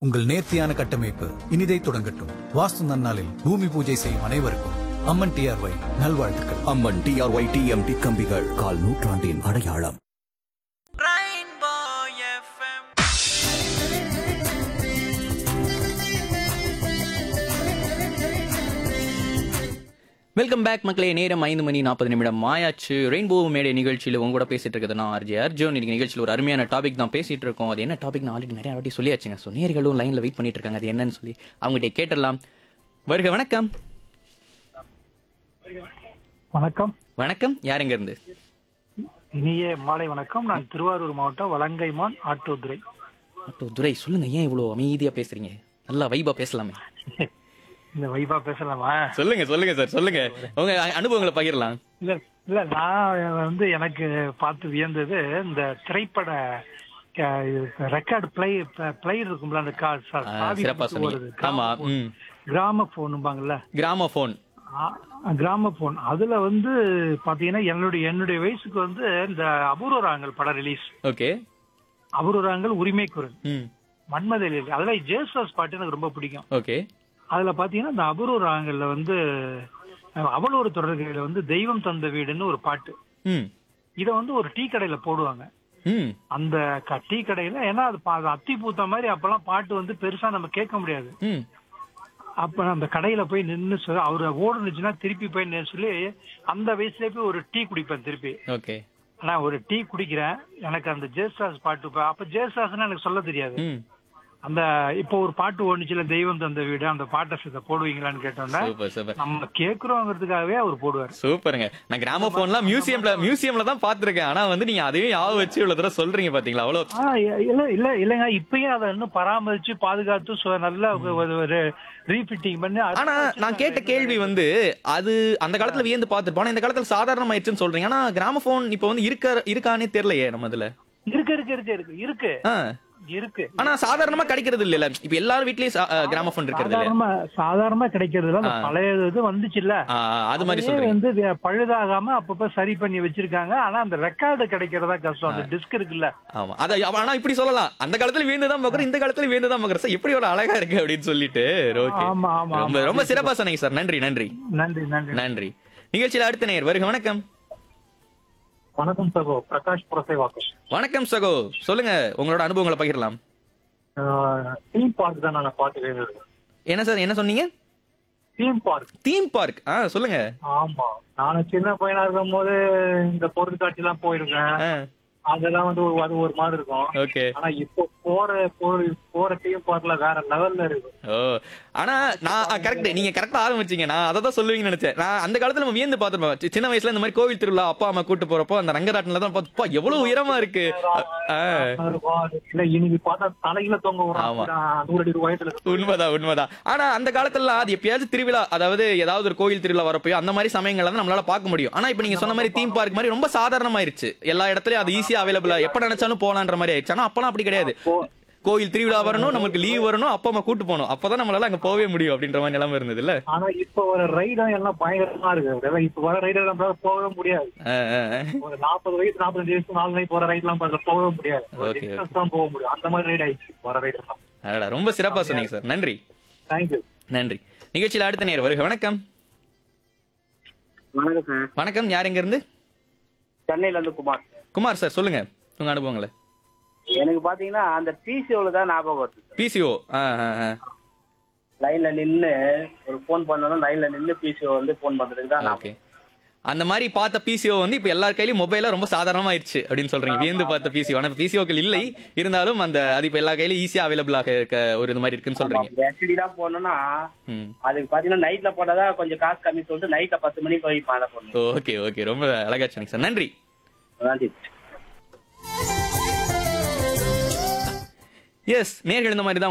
உங்கள் நேர்த்தியான கட்டமைப்பு இனிதை தொடங்கட்டும் வாஸ்து நன்னாளில் பூமி பூஜை செய்யும் அனைவருக்கும் அம்மன் டிஆர்ஒய் நல்வாழ்த்துக்கள் அம்மன் டிஆர்ஒய் டிஎம்டி கம்பிகள் கால் நூற்றாண்டின் அடையாளம் Rainbow FM. வெல்கம் பேக் மக்களே நேரம் ஐந்து மணி நாற்பது நிமிடம் ஆயாச்சு ரெயின்போ மேடை நிகழ்ச்சியில் உங்க கூட பேசிட்டு இருக்கிறது நான் ஆர்ஜே அர்ஜுன் இன்னைக்கு நிகழ்ச்சியில் ஒரு அருமையான டாபிக் தான் பேசிட்டு இருக்கோம் அது என்ன டாபிக் நான் ஆல்ரெடி நிறைய வாட்டி சொல்லியாச்சுங்க ஸோ நேர்களும் லைன்ல வெயிட் பண்ணிட்டு இருக்காங்க அது என்னன்னு சொல்லி அவங்ககிட்ட கேட்டுடலாம் வருக வணக்கம் வணக்கம் வணக்கம் யாருங்க இருந்து இனிய மாலை வணக்கம் நான் திருவாரூர் மாவட்டம் வலங்கைமான் ஆட்டோதுறை அப்போ துரை சொல்லுங்க ஏன் இவ்வளோ அமைதியா பேசுறீங்க நல்லா வைபா பேசலாமே இந்த வைபா பேசலாமா சொல்லுங்க சொல்லுங்க சார் சொல்லுங்க உங்க அனுபவங்களை பகிரலாம் இல்ல இல்ல நான் வந்து எனக்கு பார்த்து வியந்தது இந்த திரைப்பட ரெக்கார்டு பிளே பிளேயர் இருக்கும்ல அந்த கா- சா- ஆ, சாவி சிறப்பா கொடுத்து சொன்னீங்க ஓடுது. ஆமா ம் கிராம போனும்பாங்கல்ல கிராம போன் கிராம போன் அதுல வந்து பாத்தீங்கன்னா என்னுடைய என்னுடைய வயசுக்கு வந்து இந்த அபூர்வராங்கல் படம் ரிலீஸ் ஓகே அபூர்வராங்கல் உரிமை குரல் ம் மன்மதலில் அதுல ஜேசுதாஸ் பாட்டு எனக்கு ரொம்ப பிடிக்கும் ஓகே அதுல பாத்தீங்கன்னா இந்த அபூர்வ ராகங்கள்ல வந்து அஹ், அவள் ஒரு தொடர்கையில வந்து தெய்வம் தந்த வீடுன்னு ஒரு பாட்டு ம் இத வந்து ஒரு டீ கடையில போடுவாங்க ம் அந்த க- டீ கடையில ஏன்னா அது பா- அது அத்தி பூத்த மாதிரி அப்பெல்லாம் பாட்டு வந்து பெருசா நம்ம கேட்க முடியாது ம் அப்ப அந்த கடையில போய் நின்னு சொ- அவரு ஓடுனுச்சுன்னா திருப்பி போய் நின்னு சொல்லி அந்த வயசுலயே போய் ஒரு டீ குடிப்பேன் திருப்பி ஓகே ஆனா ஒரு டீ குடிக்கிறேன் எனக்கு அந்த ஜேசாஸ் பாட்டு பா- அப்ப ஜேசாஸ்னா எனக்கு சொல்ல தெரியாது ம் அந்த இப்போ ஒரு பாட்டு ஓடுச்சுல தெய்வம் தந்த வீடு அந்த பாட்டை சித்த போடுவீங்களான்னு கேட்டோம்னா சூப்பர் சூப்பர் நம்ம கேக்குறோங்கிறதுக்காகவே அவர் போடுவார் சூப்பர்ங்க நான் கிராம போன்லாம் மியூசியம்ல மியூசியம்ல தான் பாத்திருக்கேன் ஆனா வந்து நீங்க அதையும் ஞாபகம் வச்சு இவ்வளவு தடவை சொல்றீங்க பாத்தீங்களா அவ்வளவு ஆ, இல்ல இல்ல இல்லங்க இப்பயும் அதை இன்னும் பராமரிச்சு பாதுகாத்து சு- நல்லா ஒரு- ஒரு ரீஃபிட்டிங் பண்ணி அதை ஆனா நான் கேட்ட கேள்வி வந்து அது அந்த காலத்துல வியந்து பார்த்துருப்போம் ஆனா இந்த காலத்துல சாதாரணமாயிடுச்சுன்னு சொல்றீங்க ஆனா கிராம போன் இப்ப வந்து இருக்க இருக்கானே தெரியலையே நம்ம இதுல இருக்கு இருக்கு இருக்கு இருக்கு இருக்கு ஆ. இருக்கு ஆனா சாதாரணமா கிடைக்கிறது இல்ல இப்ப எல்லார் வீட்லயும் சா- அஹ், கிராம போன் இருக்கிறது இல்ல சாதாரணமா சாதாரணமா கிடைக்கிறதுல அந்த ஆ. பழைய இது வந்துச்சுல்ல ஆ, அது மாதிரி அதே சொல்றீங்க வந்து வே- பழுதாகாம அப்பப்ப சரி பண்ணி வச்சிருக்காங்க ஆனா அந்த ரெக்கார்டு கிடைக்கிறதா கஷ்டம் அந்த டிஸ்க் இருக்குல்ல ஆமா அத ஆனா இப்படி சொல்லலாம் அந்த காலத்துல வியந்து தான் பாக்குறோம் இந்த காலத்துல வியந்து தான் பாக்குறோம் சார் எப்படி ஒரு அழகா இருக்கு அப்படின்னு சொல்லிட்டு ஓகே ஆமா ஆமா ரொம்ப ஆமா ரொம்ப சிறப்பா சொன்னீங்க சார் நன்றி நன்றி நன்றி நன்றி நன்றி நிகழ்ச்சியில அடுத்த நேர் வருக வணக்கம் வணக்கம் சகோ பிரகாஷ் புரசைவாக்கம் வணக்கம் சகோ சொல்லுங்க உங்களோட அனுபவங்களை பகிரலாம் தீம் பார்க் தான் நான் பாட்டு என்ன சார் என்ன சொன்னீங்க தீம் பார்க் தீம் பார்க் ஆ சொல்லுங்க ஆமா நானும் சின்ன பையனா இருக்கும் போது இந்த பொருட்காட்சி எல்லாம் போயிருக்கேன் அதெல்லாம் வந்து ஒரு அது ஒரு மாதிரி இருக்கும் ஓகே ஆனா இப்போ போற போற- போற டீம் பார்க்ல வேற லெவல்ல இருக்கு ஓ ஆனா நான் கரெக்ட் நீங்க கரெக்டா ஆரம்பிச்சீங்க நான் அதை தான் சொல்லுவீங்கன்னு நினைச்சேன் நான் அந்த காலத்துல நம்ம வியந்து பார்த்துருப்போம் சி- சின்ன வயசுல இந்த மாதிரி கோவில் திருவிழா அப்பா அம்மா கூட்டு போறப்போ அந்த ரங்கராட்டில தான் பார்த்து "பா, எவ்வளவு உயரமா இருக்கு ஆ, இருக்கும். அது இல்ல இன்னைக்கு பார்த்தா தலையில தொங்க ஆமா. விடுறான் நூறு அடி உயரத்துல இருக்கு. உண்மைதான் உண்மைதான் ஆனா அந்த காலத்துல அது எப்பயாவது திருவிழா அதாவது ஏதாவது ஒரு கோயில் திருவிழா வரப்போ அந்த மாதிரி சமயங்கள்ல தான் நம்மளால பார்க்க முடியும் ஆனா இப்ப நீங்க சொன்ன மாதிரி தீம் பார்க் மாதிரி ரொம்ப சாதாரணமாயிருச்சு எல்லா இடத்துலயும் அது ஈஸியா அவைலபிளா எப்ப நினைச்சாலும் போலான்ற மாதிரி ஆயிடுச்சு ஆனா அப்பலாம் அப்படி கிடையாது கோயில் திருவிழா வரணும் நமக்கு லீவ் வரணும் அப்பா அம்மா கூட்டு போகணும் அப்பதான் நம்மளால அங்க போகவே முடியும் அப்படின்ற மாதிரி நிலைமை இருந்தது இல்ல ஆனா இப்ப வர ரைடும் எல்லாம் பயங்கரமா இருக்கு அதெல்லாம் இப்ப வர ரைடர் நம்மளால போகவே முடியாது ஒரு நாற்பது வயசு நாற்பது வயசு நாலு நாள் போற ரைட் எல்லாம் பார்க்க போகவே முடியாது ஒரு Okay, distance தான் போக முடியும் அந்த மாதிரி ரைட் ஆயிடுச்சு வர ரைடர் எல்லாம் அடடா, ரொம்ப சிறப்பா சொன்னீங்க சார் நன்றி தேங்க்யூ நன்றி நிகழ்ச்சியில் அடுத்த நேர் வருக வணக்கம் வணக்கம் சார் வணக்கம் யார் எங்க இருந்து சென்னையில இருந்து குமார் குமார் சார் சொல்லுங்க உங்க அனுபவங்களை எனக்கு பாத்தீங்கன்னா அந்த பிசிஓல தான் ஞாபகம் வருது பிசிஓ லைன்ல நின்னு ஒரு போன் பண்ணணும் லைன்ல நின்னு பிசிஓ வந்து போன் பண்றதுக்கு தான் ஓகே ஞாபகம் அந்த மாதிரி பார்த்த பிசிஓ வந்து இப்ப எல்லார் கையிலயும் மொபைலா ரொம்ப சாதாரணமாயிருச்சு அப்படின்னு சொல்றீங்க வியந்து பார்த்த பிசிஓ ஆனா பிசிஓக்கள் இல்லை இருந்தாலும் அந்த அது இப்ப எல்லா கையிலயும் ஈஸியா அவைலபிளாக இருக்க ஒரு இது மாதிரி இருக்குன்னு சொல்றீங்க எஸ்டிடி தான் போனோம்னா ம் அதுக்கு பாத்தீங்கன்னா நைட்ல போட்டாதான் கொஞ்சம் காசு கம்மி சொல்லிட்டு நைட்ல பத்து மணிக்கு போய் அதை போடணும் ஓகே ஓகே ரொம்ப அழகா சொன்னீங்க சார் நன்றி நன்றி எஸ் நேர்கள் இந்த மாதிரி தான்